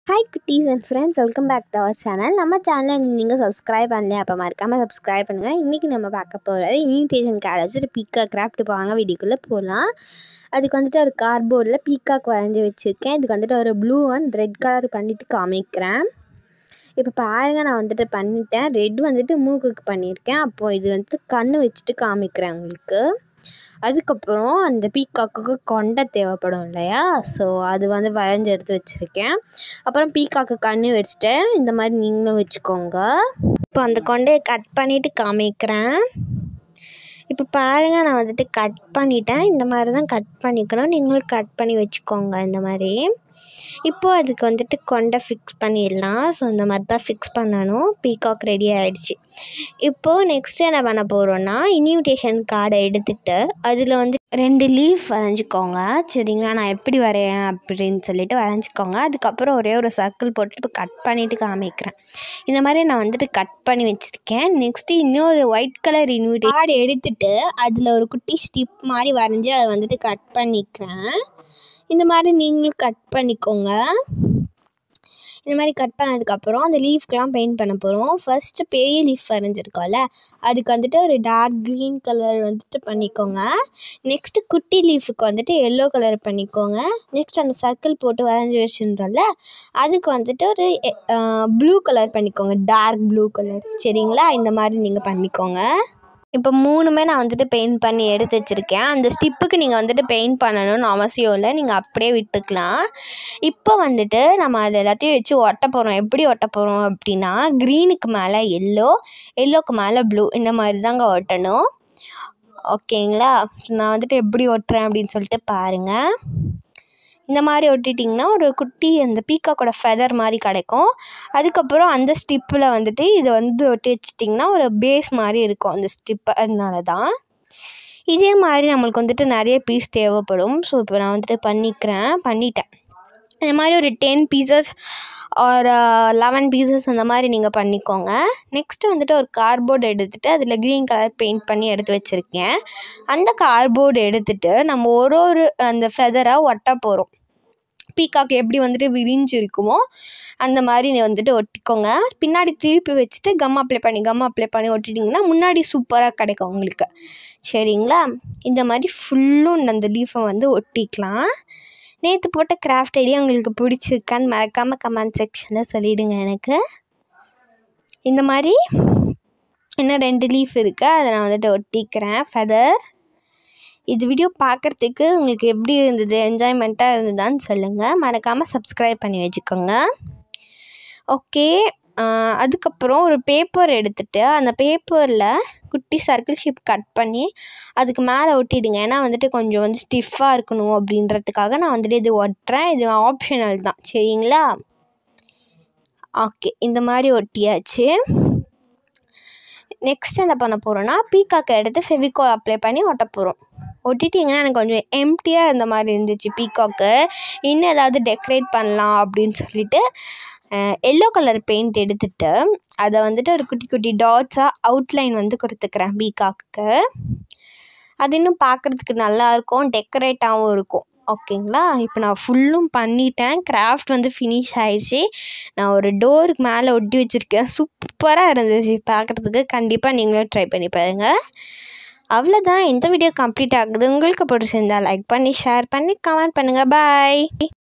hi குட்டீஸ் and friends welcome back to our channel நம்ம சேனலை நீங்கள் சப்ஸ்கிரைப் பண்ணலையா அப்போ மறக்காமல் சப்ஸ்கிரைப் பண்ணுங்கள் இன்றைக்கி நம்ம பார்க்க போகிறது இன்விடேஷன் கார்டு வச்சுட்டு பீக்கா கிராஃப்ட் வாங்க வீடியோக்குள்ளே போகலாம் அதுக்கு வந்துட்டு ஒரு கார்ட்போர்டில் பீக்காக் வரைஞ்சி வச்சுருக்கேன் இதுக்கு வந்துட்டு ஒரு ப்ளூ அண்ட் ரெட் கலர் பண்ணிவிட்டு காமிக்கிறேன் இப்போ பாருங்கள் நான் வந்துட்டு பண்ணிட்டேன் ரெட் வந்துட்டு மூக்குக்கு பண்ணியிருக்கேன் அப்போது இது வந்துட்டு கண் வச்சுட்டு காமிக்கிறேன் உங்களுக்கு அதுக்கப்புறம் அந்த பீக்காக்குக்கு கொண்டை தேவைப்படும் இல்லையா ஸோ அது வந்து வரைஞ்சி எடுத்து வச்சுருக்கேன் அப்புறம் பீக்காக்கு கண் வச்சுட்டேன் இந்த மாதிரி நீங்களும் வச்சுக்கோங்க இப்போ அந்த கொண்டையை கட் பண்ணிவிட்டு காமிக்கிறேன் இப்போ பாருங்கள் நான் வந்துட்டு கட் பண்ணிட்டேன் இந்த மாதிரி தான் கட் பண்ணிக்கணும் நீங்களும் கட் பண்ணி வச்சுக்கோங்க இந்த மாதிரி இப்போது அதுக்கு வந்துட்டு கொண்டை ஃபிக்ஸ் பண்ணிடலாம் ஸோ இந்த மாதிரி தான் ஃபிக்ஸ் பண்ணணும் பீகாக் ரெடி ஆகிடுச்சு இப்போது நெக்ஸ்ட் என்ன பண்ண போகிறோன்னா இன்விடேஷன் கார்டை எடுத்துகிட்டு அதில் வந்து ரெண்டு லீஃப் வரைஞ்சிக்கோங்க சரிங்களா நான் எப்படி வரையேன் அப்படின்னு சொல்லிட்டு வரைஞ்சிக்கோங்க அதுக்கப்புறம் ஒரே ஒரு சர்க்கிள் போட்டு இப்போ கட் பண்ணிவிட்டு காமிக்கிறேன் இந்த மாதிரி நான் வந்துட்டு கட் பண்ணி வச்சுருக்கேன் நெக்ஸ்ட்டு இன்னொரு ஒயிட் கலர் இன்விடே கார்டு எடுத்துகிட்டு அதில் ஒரு குட்டி ஸ்டிப் மாதிரி வரைஞ்சி அதை வந்துட்டு கட் பண்ணிக்கிறேன் இந்த மாதிரி நீங்களும் கட் பண்ணிக்கோங்க இந்த மாதிரி கட் பண்ணதுக்கப்புறம் அந்த லீஃப்க்கெலாம் பெயிண்ட் பண்ண போகிறோம் ஃபஸ்ட்டு பெரிய லீஃப் வரைஞ்சிருக்கோம்ல அதுக்கு வந்துட்டு ஒரு டார்க் க்ரீன் கலர் வந்துட்டு பண்ணிக்கோங்க நெக்ஸ்ட்டு குட்டி லீஃபுக்கு வந்துட்டு எல்லோ கலர் பண்ணிக்கோங்க நெக்ஸ்ட் அந்த சர்க்கிள் போட்டு வரைஞ்சி வச்சுருந்தோம்ல அதுக்கு வந்துட்டு ஒரு ப்ளூ கலர் பண்ணிக்கோங்க டார்க் ப்ளூ கலர் சரிங்களா இந்த மாதிரி நீங்கள் பண்ணிக்கோங்க இப்போ மூணுமே நான் வந்துட்டு பெயிண்ட் பண்ணி எடுத்து வச்சுருக்கேன் அந்த ஸ்டிப்புக்கு நீங்கள் வந்துட்டு பெயிண்ட் பண்ணணும்னு அவசியம் இல்லை நீங்கள் அப்படியே விட்டுக்கலாம் இப்போ வந்துட்டு நம்ம அது எல்லாத்தையும் வச்சு ஒட்ட போகிறோம் எப்படி ஒட்ட போகிறோம் அப்படின்னா க்ரீனுக்கு மேலே எல்லோ எல்லோக்கு மேலே ப்ளூ இந்த மாதிரி தாங்க ஒட்டணும் ஓகேங்களா நான் வந்துட்டு எப்படி ஒட்டுறேன் அப்படின்னு சொல்லிட்டு பாருங்கள் இந்த மாதிரி ஒட்டிட்டிங்கன்னா ஒரு குட்டி அந்த பீக்காக்கோட ஃபெதர் மாதிரி கிடைக்கும் அதுக்கப்புறம் அந்த ஸ்டிப்பில் வந்துட்டு இதை வந்து ஒட்டி வச்சிட்டிங்கன்னா ஒரு பேஸ் மாதிரி இருக்கும் அந்த ஸ்டிப்பு அதனால தான் இதே மாதிரி நம்மளுக்கு வந்துட்டு நிறைய பீஸ் தேவைப்படும் ஸோ இப்போ நான் வந்துட்டு பண்ணிக்கிறேன் பண்ணிட்டேன் இந்த மாதிரி ஒரு டென் பீசஸ் ஒரு லெவன் பீசஸ் அந்த மாதிரி நீங்கள் பண்ணிக்கோங்க நெக்ஸ்ட்டு வந்துட்டு ஒரு கார்போர்டு எடுத்துகிட்டு அதில் க்ரீன் கலர் பெயிண்ட் பண்ணி எடுத்து வச்சுருக்கேன் அந்த கார்போர்டு எடுத்துகிட்டு நம்ம ஒரு ஒரு அந்த ஃபெதராக ஒட்ட போகிறோம் பீக்காக் எப்படி வந்துட்டு விரிஞ்சு இருக்குமோ அந்த மாதிரி நீ வந்துட்டு ஒட்டிக்கோங்க பின்னாடி திருப்பி வச்சுட்டு கம் அப்ளை பண்ணி கம் அப்ளை பண்ணி ஒட்டிட்டிங்கன்னா முன்னாடி சூப்பராக கிடைக்கும் உங்களுக்கு சரிங்களா இந்த மாதிரி ஃபுல்லும் அந்த லீஃபை வந்து ஒட்டிக்கலாம் நேற்று போட்ட கிராஃப்ட் ஐடியா உங்களுக்கு பிடிச்சிருக்கான்னு மறக்காமல் கமெண்ட் செக்ஷனில் சொல்லிவிடுங்க எனக்கு இந்த மாதிரி இன்னும் ரெண்டு லீஃப் இருக்குது அதை நான் வந்துட்டு ஒட்டிக்கிறேன் ஃபெதர் இது வீடியோ பார்க்குறதுக்கு உங்களுக்கு எப்படி இருந்தது என்ஜாய்மெண்ட்டாக இருந்ததான்னு சொல்லுங்கள் மறக்காமல் சப்ஸ்கிரைப் பண்ணி வச்சுக்கோங்க ஓகே அதுக்கப்புறம் ஒரு பேப்பர் எடுத்துகிட்டு அந்த பேப்பரில் குட்டி சர்க்கிள் ஷேப் கட் பண்ணி அதுக்கு மேலே ஒட்டிடுங்க ஏன்னா வந்துட்டு கொஞ்சம் வந்து ஸ்டிஃபாக இருக்கணும் அப்படின்றதுக்காக நான் வந்துட்டு இது ஒட்டுறேன் இது ஆப்ஷனல் தான் சரிங்களா ஓகே இந்த மாதிரி ஒட்டியாச்சு நெக்ஸ்ட் என்ன பண்ண போகிறோன்னா பீக்காக்கை எடுத்து ஃபெவிகால் அப்ளை பண்ணி ஒட்ட போகிறோம் ஒட்டிட்டிங்கன்னா எனக்கு கொஞ்சம் எம்டியாக இருந்த மாதிரி இருந்துச்சு பீக்காக்கு இன்னும் ஏதாவது டெக்கரேட் பண்ணலாம் அப்படின்னு சொல்லிட்டு எல்லோ கலர் பெயிண்ட் எடுத்துகிட்டு அதை வந்துட்டு ஒரு குட்டி குட்டி டாட்ஸாக அவுட்லைன் வந்து கொடுத்துக்கிறேன் பீக்காக்கு அது இன்னும் பார்க்குறதுக்கு நல்லாயிருக்கும் டெக்கரேட்டாகவும் இருக்கும் ஓகேங்களா இப்போ நான் ஃபுல்லும் பண்ணிட்டேன் கிராஃப்ட் வந்து ஃபினிஷ் ஆயிடுச்சு நான் ஒரு டோருக்கு மேலே ஒட்டி வச்சுருக்கேன் சூப்பராக இருந்துச்சு பார்க்குறதுக்கு கண்டிப்பாக நீங்களும் ட்ரை பண்ணி பாருங்கள் அவ்வளோதான் இந்த வீடியோ கம்ப்ளீட் ஆகுது உங்களுக்கு பிடிச்சிருந்தா லைக் பண்ணி ஷேர் பண்ணி கமெண்ட் பண்ணுங்கள் பாய்